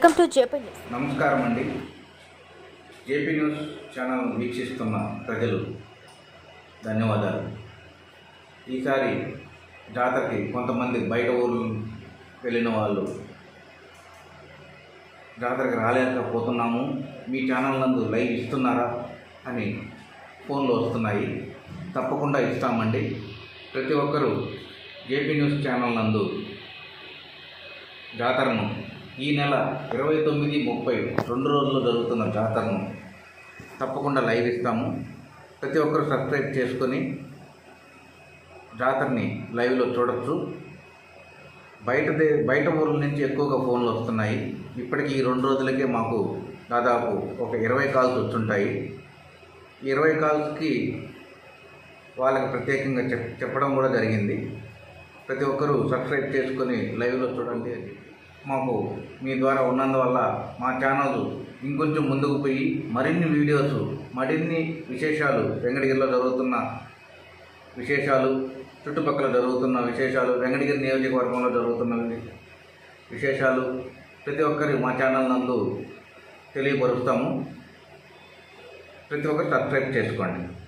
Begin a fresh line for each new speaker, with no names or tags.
welcome to JP news
నమస్కారం అండి JP news channel వీక్షిస్తున్న ప్రజలు ధన్యవాదాలు ఈసారి జాతరకి కొంతమంది బయట ఊర్లు వెళ్ళిన వాళ్ళు జాతరకి రాలేకపోతున్నాము మీ ఛానల్ నందు లైవ్ ఇస్తున్నారా అని ఫోన్లు వస్తున్నాయి తప్పకుండా ఇస్తామండి ప్రతి ఒక్కరూ జేపీ న్యూస్ ఛానల్ నందు జాతరను ఈ నెల ఇరవై తొమ్మిది ముప్పై రెండు రోజులు జరుగుతున్న జాతరను తప్పకుండా లైవ్ ఇస్తాము ప్రతి ఒక్కరు సబ్స్క్రైబ్ చేసుకొని జాతరని లైవ్లో చూడొచ్చు బయట దే- బయట ఊర్ల నుంచి ఎక్కువగా ఫోన్లు వస్తున్నాయి ఇప్పటికి ఈ రెండు రోజులకే మాకు దాదాపు ఒక ఇరవై కాల్స్ వచ్చుంటాయి ఈ ఇరవై కాల్స్కి వాళ్ళకి ప్రత్యేకంగా చెప్ చెప్పడం కూడా జరిగింది ప్రతి ఒక్కరూ సబ్స్క్రైబ్ చేసుకొని లైవ్లో చూడండి అని మాకు మీ ద్వారా ఉన్నందువల్ల మా ఛానల్ ఇంకొంచెం ముందుకు పోయి మరిన్ని వీడియోస్ మరిన్ని విశేషాలు వెంకటగిరిలో జరుగుతున్న విశేషాలు చుట్టుపక్కల జరుగుతున్న విశేషాలు వెంకటగిరి నియోజకవర్గంలో జరుగుతున్న వి- విశేషాలు ప్రతి ఒక్కరి మా ఛానల్ నందు తెలియపరుస్తాము ప్రతి ఒక్కరు సబ్స్క్రైబ్ చేసుకోండి